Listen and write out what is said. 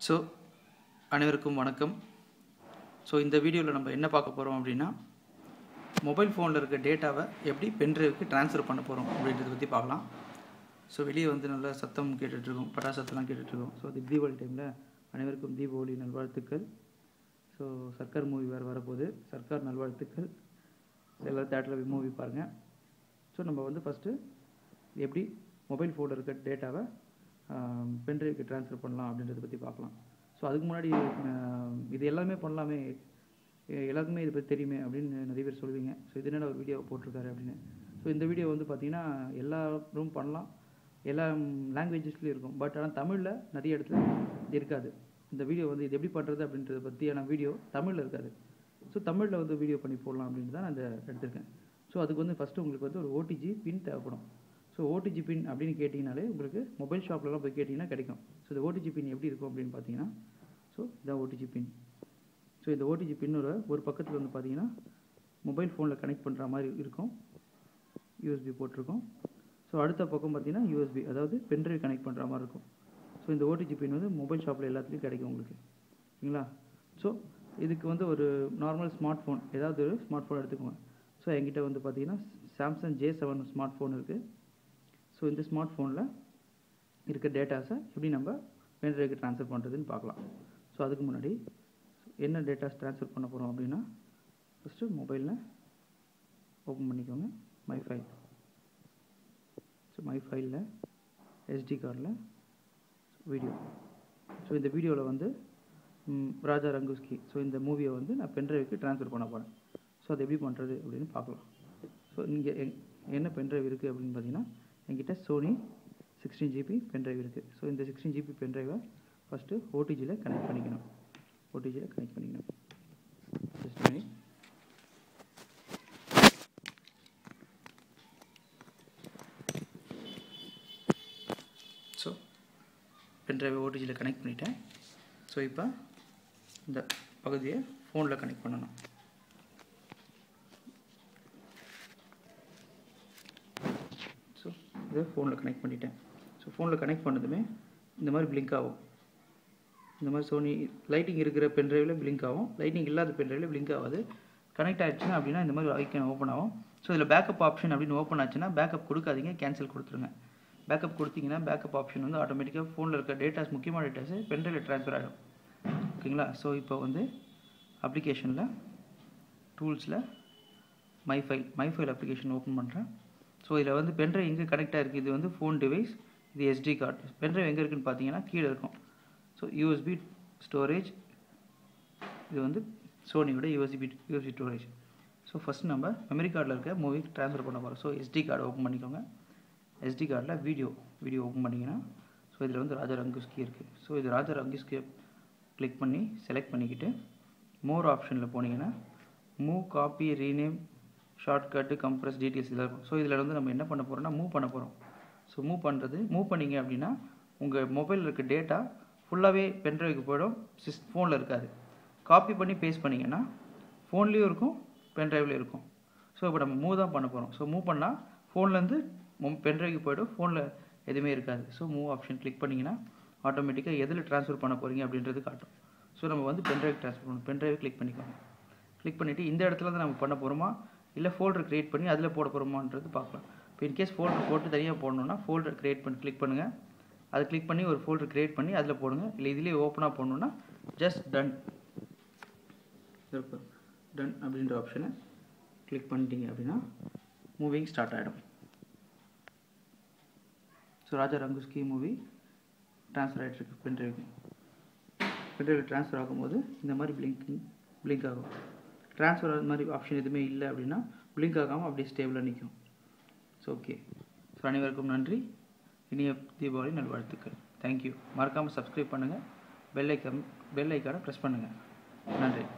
so அனைவருக்கும் வணக்கம் so இந்த வீடியோவில் நம்ம என்ன பார்க்க போகிறோம் அப்படின்னா மொபைல் ஃபோனில் இருக்க டேட்டாவை எப்படி பென்ட்ரைவுக்கு ட்ரான்ஸ்ஃபர் பண்ண போகிறோம் அப்படின்றத பற்றி பார்க்கலாம் ஸோ வெளியே வந்து நல்ல சத்தம் கேட்டுட்ருக்கோம் பட்டாசத்தெல்லாம் கேட்டுட்ருக்கோம் ஸோ அது தீபாவளி டைமில் அனைவருக்கும் தீபாவளி நல்வாழ்த்துக்கள் ஸோ சர்க்கார் மூவி வேறு வரப்போகுது சர்க்கார் நல்வாழ்த்துக்கள் எல்லோரும் தேட்டரில் போய் மூவி பாருங்கள் ஸோ நம்ம வந்து ஃபஸ்ட்டு எப்படி மொபைல் ஃபோனில் இருக்க டேட்டாவை பென்ட்ரைவுக்கு ட்ரான்ஸ்ஃபர் பண்ணலாம் அப்படின்றத பற்றி பார்க்கலாம் ஸோ அதுக்கு முன்னாடி ஆஹ், இது எல்லாமே பண்ணலாமே எ- எல்லாருக்குமே இதை பற்றி தெரியுமே அப்படின்னு நிறைய பேர் சொல்லுவீங்க ஸோ இது என்னடா ஒரு வீடியோ போட்டிருக்காரு அப்படின்னு ஸோ இந்த வீடியோ வந்து பார்த்தீங்கன்னா எல்லாரும் பண்ணலாம் எல்லா லாங்குவேஜஸ்லேயும் இருக்கும் பட் ஆனால் தமிழில் நிறைய இடத்துல இது இருக்காது இந்த வீடியோ வந்து இது எப்படி பண்ணுறது அப்படின்றத பற்றியான வீடியோ தமிழில் இருக்காது ஸோ தமிழில் வந்து வீடியோ பண்ணி போடலாம் அப்படின்னு தான் நான் இந்த எடுத்திருக்கேன் ஸோ அதுக்கு வந்து ஃபஸ்ட்டு உங்களுக்கு வந்து ஒரு ஓடிஜி பின் தேவைப்படும் ஸோ ஓடிஜி பின் அப்படின்னு கேட்டிங்கனாலே உங்களுக்கு மொபைல் ஷாப்லலாம் போய் கேட்டிங்கன்னா கிடைக்கும் ஸோ இந்த ஓடிஜி பின் எப்படி இருக்கும் அப்படின்னு பார்த்தீங்கன்னா ஸோ இதான் ஓடிஜி பின் ஸோ இந்த ஓடிஜி பின்னோட ஒரு பக்கத்தில் வந்து பார்த்தீங்கன்னா மொபைல் ஃபோனில் கனெக்ட் பண்ணுற மாதிரி இருக்கும் யூஎஸ்பி போட்டிருக்கோம் ஸோ அடுத்த பக்கம் பார்த்தீங்கன்னா யூஎஸ்பி அதாவது பென்ட்ரைவ் கனெக்ட் பண்ணுற மாதிரி இருக்கும் ஸோ இந்த ஓடிஜி பின் வந்து மொபைல் ஷாப்பில் எல்லாத்துலேயும் கிடைக்கும் உங்களுக்கு சரிங்களா ஸோ இதுக்கு வந்து ஒரு நார்மல் ஸ்மார்ட் ஃபோன் ஏதாவது ஒரு ஸ்மார்ட் ஃபோன் எடுத்துக்கோங்க ஸோ என்கிட்ட வந்து பார்த்தீங்கன்னா Samsung J seven smart phone இருக்குது ஸோ இந்த ஸ்மார்ட் ஃபோனில் இருக்க டேட்டாஸை எப்படி நம்ம பென்ட்ரைவுக்கு ட்ரான்ஸ்ஃபர் பண்ணுறதுன்னு பார்க்கலாம் ஸோ அதுக்கு முன்னாடி என்ன டேட்டாஸ் ட்ரான்ஸ்ஃபர் பண்ண போகிறோம் அப்படின்னா ஃபஸ்ட்டு மொபைலில் ஓப்பன் பண்ணிக்கோங்க மை ஃபைல் ஸோ மை ஃபைலில் எஸ்டி கார்டில் வீடியோ ஸோ இந்த வீடியோவில் வந்து ம், ராஜா ரங்குஸ்கி ஸோ இந்த மூவியை வந்து நான் பென்ட்ரைவுக்கு ட்ரான்ஸ்ஃபர் பண்ண போகிறேன் ஸோ அது எப்படி பண்ணுறது அப்படின்னு பார்க்கலாம் ஸோ இங்கே என்ன பென்ட்ரைவ் இருக்குது அப்படின்னு பார்த்தீங்கன்னா என்கிட்ட சோனி சிக்ஸ்டீன் ஜிபி பென்ட்ரைவ் இருக்குது ஸோ இந்த சிக்ஸ்டீன் ஜிபி பென்ட்ரைவை ஃபஸ்ட்டு ஓடிஜியில் கனெக்ட் பண்ணிக்கணும் ஓடிஜியில் கனெக்ட் பண்ணிக்கணும் ஜஸ்ட் மினிட் ஸோ பென்ட்ரைவை ஓடிஜியில் கனெக்ட் பண்ணிட்டேன் ஸோ இப்போ இந்த பகுதியை ஃபோனில் கனெக்ட் பண்ணணும் ஸோ இதை ஃபோனில் கனெக்ட் பண்ணிட்டேன் ஸோ ஃபோனில் கனெக்ட் பண்ணதுமே இந்த மாதிரி பிளிங்க் ஆகும் இந்த மாதிரி சோனி லைட்டிங் இருக்கிற பென்ட்ரைவில் பிளிங்க் ஆகும் லைட்டிங் இல்லாத பென்ட்ரைவில் பிளிங்க் ஆகாது கனெக்ட் ஆயிடுச்சுன்னா அப்படின்னா இந்த மாதிரி ஐக்கன் ஓப்பன் ஆகும் ஸோ இதில் பேக்கப் ஆப்ஷன் அப்படின்னு ஓப்பன் ஆச்சுன்னா பேக்கப் கொடுக்காதீங்க கேன்சல் கொடுத்துருங்க பேக்கப் கொடுத்தீங்கன்னா பேக்கப் ஆப்ஷன் வந்து ஆட்டோமேட்டிக்காக ஃபோனில் இருக்க டேட்டாஸ் முக்கியமான டேட்டாஸு பென்ட்ரைவில் ட்ரான்ஸ்ஃபர் ஆகிடும் ஓகேங்களா ஸோ இப்போ வந்து அப்ளிகேஷனில் டூல்ஸில் my file my file application open பண்ணுறேன் ஸோ இதில் வந்து பென்ட்ரைவ் எங்கே கனெக்ட் ஆகிருக்கு இது வந்து ஃபோன் டிவைஸ் இது எஸ்டி கார்டு பென்ட்ரைவ் எங்கே இருக்குன்னு பார்த்தீங்கன்னா கீழே இருக்கும் ஸோ யூஎஸ்பி ஸ்டோரேஜ் இது வந்து சோனியோட USB USB storage so first நம்ம மெமரி கார்டில் இருக்க மூவி ட்ரான்ஸ்ஃபர் பண்ண போகிறோம் ஸோ எஸ்டி கார்டு ஓப்பன் பண்ணிக்கோங்க எஸ்டி கார்டில் வீடியோ வீடியோ ஓப்பன் பண்ணிங்கன்னா ஸோ இதில் வந்து ராஜா ரங்குஸ்கி இருக்குது ஸோ இது ராஜா ரங்குஸ்கி கிளிக் பண்ணி செலக்ட் பண்ணிக்கிட்டு மோர் ஆப்ஷனில் போனீங்கன்னா move copy rename shortcut compress details இதில் இருக்கும் ஸோ இதில் வந்து நம்ம என்ன பண்ண போகிறோம்னா மூவ் பண்ண போகிறோம் ஸோ மூவ் பண்ணுறது மூவ் பண்ணீங்க அப்படின்னா உங்கள் மொபைலில் இருக்க டேட்டா ஃபுல்லாகவே பென்ட்ரைவுக்கு போயிடும் சிஸ் ஃபோனில் இருக்காது காப்பி பண்ணி பேஸ்ட் பண்ணிங்கன்னா ஃபோன்லேயும் இருக்கும் பென்ட்ரைவ்லேயும் இருக்கும் ஸோ இப்போ நம்ம மூவ் தான் பண்ண போகிறோம் ஸோ மூவ் பண்ணால் ஃபோன்லேருந்து பென்ட்ரைவுக்கு போய்டும் ஃபோனில் எதுவுமே இருக்காது ஸோ மூவ் ஆப்ஷன் கிளிக் பண்ணிங்கன்னா ஆட்டோமேட்டிக்காக எதில் ட்ரான்ஸ்ஃபர் பண்ண போகிறீங்க அப்படின்றது காட்டும் ஸோ நம்ம வந்து பென்ட்ரைவ் ட்ரான்ஸ்ஃபர் பண்ணணும் பென்ட்ரைவை கிளிக் பண்ணிக்கோங்க கிளிக் பண்ணிவிட்டு இந்த இடத்துல தான் நம்ம பண்ண போகிறோமா இல்லை ஃபோல்டர் க்ரியேட் பண்ணி அதில் போட போகிறோமான்றது பார்க்கலாம் இப்போ இன்கேஸ் ஃபோல்டர் போட்டு தனியாக போடணுன்னா ஃபோல்டர் க்ரியேட் பண்ணி கிளிக் பண்ணுங்கள் அதை கிளிக் பண்ணி ஒரு ஃபோல்டர் க்ரியேட் பண்ணி அதில் போடுங்க இல்லை இதுலேயே ஓப்பனாக போடணுன்னா ஜஸ்ட் டன் டன் அப்படின்ற ஆப்ஷனை கிளிக் பண்ணிட்டீங்க அப்படின்னா மூவிங் ஸ்டார்ட் ஆகிடும் so Raja Ranguski movie transfer ஆகிட்டுருக்கு பென்ட்ரைவுக்கு பென்ட்ரைவ் ட்ரான்ஸ்ஃபர் ஆகும்போது இந்த மாதிரி பிளிங்கிங் பிளிங்க் ஆகும் ட்ரான்ஸ்ஃபர் அது மாதிரி ஆப்ஷன் எதுவுமே இல்லை அப்படின்னா பிளிங்க் ஆகாமல் அப்படியே ஸ்டேபிளாக நிற்கும் ஸோ ஓகே ஸோ அனைவருக்கும் நன்றி இனிய தீபாவளி நல்வாழ்த்துக்கள் தேங்க்யூ மறக்காமல் சப்ஸ்கிரைப் பண்ணுங்கள் பெல் ஐக்கான் பெல் ஐக்கானை ப்ரெஸ் பண்ணுங்கள் நன்றி